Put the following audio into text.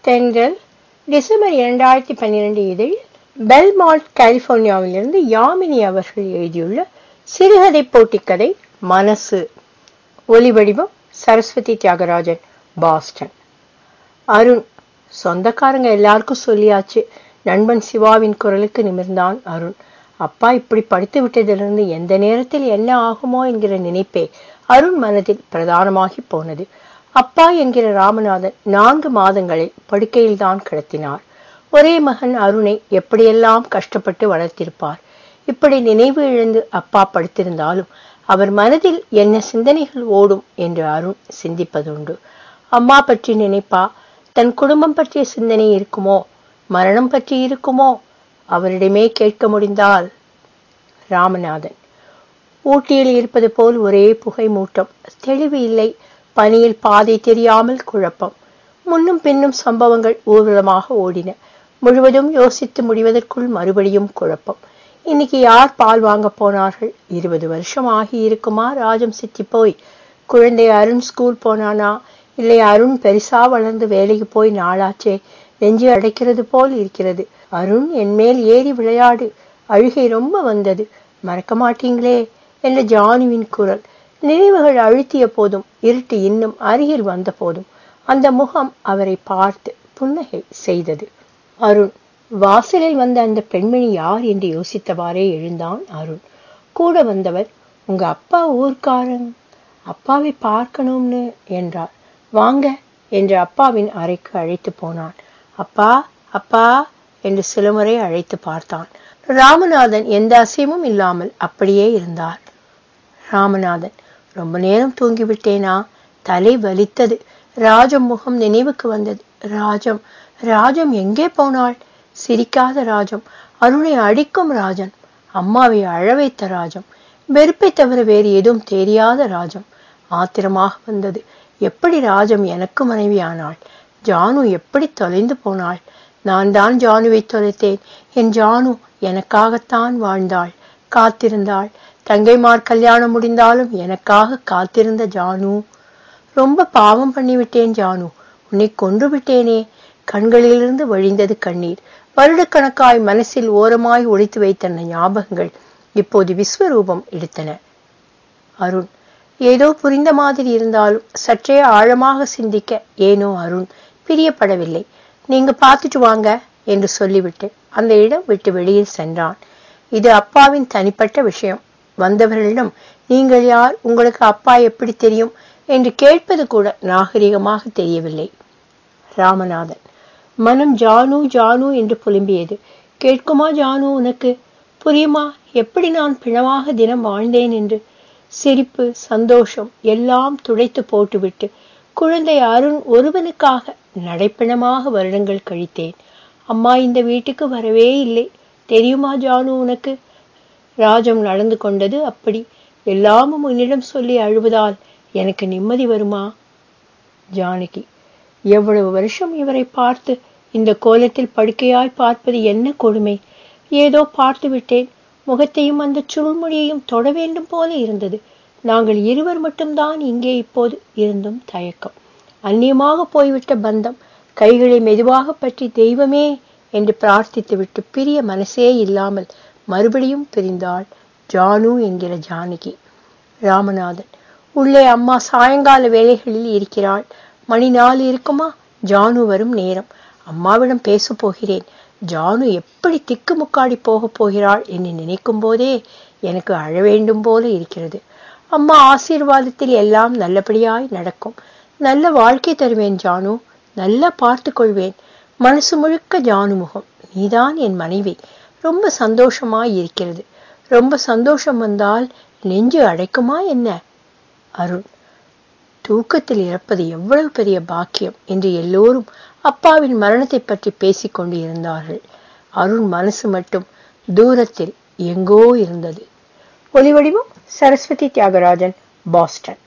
தென்றல் டிசம்பர் இரண்டாயிரத்தி பன்னிரண்டு இதழில் பெல்மால்ட் கலிபோர்னியாவிலிருந்து யாமினி அவர்கள் எழுதியுள்ள சிறுகதை போட்டிக்கதை மனசு ஒலிவடிவம் சரஸ்வதி தியாகராஜன் பாஸ்டன் அருண் சொந்தக்காரங்க எல்லாருக்கும் சொல்லியாச்சு நண்பன் சிவாவின் குரலுக்கு நிமிர்ந்தான் அருண் அப்பா இப்படி படித்து விட்டதிலிருந்து எந்த நேரத்தில் என்ன ஆகுமோ என்கிற நினைப்பே அருண் மனதில் பிரதானமாகி போனது அப்பா என்கிற ராமநாதன் நான்கு மாதங்களை படுக்கையில்தான் கிடத்தினார் ஒரே மகன் அருணை எப்படியெல்லாம் கஷ்டப்பட்டு வளர்த்திருப்பார் இப்படி நினைவு இழந்து அப்பா படுத்திருந்தாலும் அவர் மனதில் என்ன சிந்தனைகள் ஓடும் என்று அருண் சிந்திப்பதுண்டு அம்மா பற்றி நினைப்பா தன் குடும்பம் பற்றிய சிந்தனை இருக்குமோ மரணம் பற்றி இருக்குமோ அவரிடமே கேட்க முடிந்தால் ராமநாதன் ஊட்டியில் இருப்பது போல் ஒரே புகை மூட்டம் தெளிவு இல்லை பனியில் பாதை தெரியாமல் குழப்பம் முன்னும் பின்னும் சம்பவங்கள் ஊர்வலமாக ஓடின முழுவதும் யோசித்து முடிவதற்குள் மறுபடியும் குழப்பம் இன்னைக்கு யார் பால் வாங்க போனார்கள் இருபது வருஷம் ஆகி இருக்குமா ராஜம் சித்தி போய் குழந்தை அருண் ஸ்கூல் போனானா இல்லை அருண் பெருசா வளர்ந்து வேலைக்கு போய் நாளாச்சே நெஞ்சு அடைக்கிறது போல் இருக்கிறது அருண் என் மேல் ஏறி விளையாடு அழுகை ரொம்ப வந்தது மறக்க மாட்டீங்களே என்ற ஜானுவின் குரல் நினைவுகள் அழுத்திய போதும் இருட்டு இன்னும் அருகில் வந்த போதும் அந்த முகம் அவரை பார்த்து புன்னகை செய்தது அருண் வாசலில் வந்த அந்த பெண்மணி யார் என்று யோசித்தவாறே எழுந்தான் அருண் கூட வந்தவர் உங்க அப்பா ஊர்க்காரன் அப்பாவை பார்க்கணும்னு என்றார் வாங்க என்று அப்பாவின் அறைக்கு அழைத்து போனான் அப்பா அப்பா என்று சிலமுறை அழைத்து பார்த்தான் ராமநாதன் எந்த அசைவும் இல்லாமல் அப்படியே இருந்தார் ராமநாதன் ரொம்ப நேரம் தூங்கிவிட்டேனா தலை வலித்தது ராஜம் முகம் நினைவுக்கு வந்தது ராஜம் ராஜம் எங்கே போனாள் சிரிக்காத ராஜம் அருணை அடிக்கும் ராஜன் அம்மாவை அழ வைத்த ராஜம் வெறுப்பை தவிர வேறு எதுவும் தெரியாத ராஜம் ஆத்திரமாக வந்தது எப்படி ராஜம் எனக்கு மனைவியானாள் ஜானு எப்படி தொலைந்து போனாள் நான் தான் ஜானுவை தொலைத்தேன் என் ஜானு எனக்காகத்தான் வாழ்ந்தாள் காத்திருந்தாள் தங்கைமார் கல்யாணம் முடிந்தாலும் எனக்காக காத்திருந்த ஜானு ரொம்ப பாவம் பண்ணிவிட்டேன் ஜானு உன்னை கொன்று விட்டேனே கண்களிலிருந்து வழிந்தது கண்ணீர் வருடக்கணக்காய் மனசில் ஓரமாய் ஒழித்து வைத்த ஞாபகங்கள் இப்போது விஸ்வரூபம் எடுத்தன அருண் ஏதோ புரிந்த மாதிரி இருந்தாலும் சற்றே ஆழமாக சிந்திக்க ஏனோ அருண் பிரியப்படவில்லை நீங்க பார்த்துட்டு வாங்க என்று சொல்லிவிட்டு அந்த இடம் விட்டு வெளியில் சென்றான் இது அப்பாவின் தனிப்பட்ட விஷயம் வந்தவர்களிடம் நீங்கள் யார் உங்களுக்கு அப்பா எப்படி தெரியும் என்று கேட்பது கூட நாகரிகமாக தெரியவில்லை ராமநாதன் மனம் ஜானு ஜானு என்று புலம்பியது கேட்குமா ஜானு உனக்கு புரியுமா எப்படி நான் பிணமாக தினம் வாழ்ந்தேன் என்று சிரிப்பு சந்தோஷம் எல்லாம் துடைத்து போட்டுவிட்டு குழந்தை அருண் ஒருவனுக்காக நடைப்பிணமாக வருடங்கள் கழித்தேன் அம்மா இந்த வீட்டுக்கு வரவே இல்லை தெரியுமா ஜானு உனக்கு ராஜம் நடந்து கொண்டது அப்படி எல்லாமும் உன்னிடம் சொல்லி அழுவதால் எனக்கு நிம்மதி வருமா ஜானகி எவ்வளவு வருஷம் இவரை பார்த்து இந்த கோலத்தில் படுக்கையாய் பார்ப்பது என்ன கொடுமை ஏதோ பார்த்து விட்டேன் முகத்தையும் அந்த சுருள்மொழியையும் தொட வேண்டும் போல இருந்தது நாங்கள் இருவர் மட்டும்தான் இங்கே இப்போது இருந்தும் தயக்கம் அந்நியமாக போய்விட்ட பந்தம் கைகளை மெதுவாக பற்றி தெய்வமே என்று பிரார்த்தித்துவிட்டு பிரிய மனசே இல்லாமல் மறுபடியும் பிரிந்தாள் ஜானு என்கிற ஜானகி ராமநாதன் உள்ளே அம்மா சாயங்கால வேலைகளில் இருக்கிறாள் மணி நாலு இருக்குமா ஜானு வரும் நேரம் அம்மாவிடம் பேச போகிறேன் ஜானு எப்படி திக்கு முக்காடி போக போகிறாள் என்று நினைக்கும் போதே எனக்கு அழ வேண்டும் போல இருக்கிறது அம்மா ஆசீர்வாதத்தில் எல்லாம் நல்லபடியாய் நடக்கும் நல்ல வாழ்க்கை தருவேன் ஜானு நல்லா பார்த்து கொள்வேன் மனசு முழுக்க ஜானு முகம் நீதான் என் மனைவி ரொம்ப சந்தோஷமாய் இருக்கிறது ரொம்ப சந்தோஷம் வந்தால் நெஞ்சு அடைக்குமா என்ன அருண் தூக்கத்தில் இறப்பது எவ்வளவு பெரிய பாக்கியம் என்று எல்லோரும் அப்பாவின் மரணத்தை பற்றி பேசிக் கொண்டு இருந்தார்கள் அருண் மனசு மட்டும் தூரத்தில் எங்கோ இருந்தது ஒலிவடிவம் சரஸ்வதி தியாகராஜன் பாஸ்டன்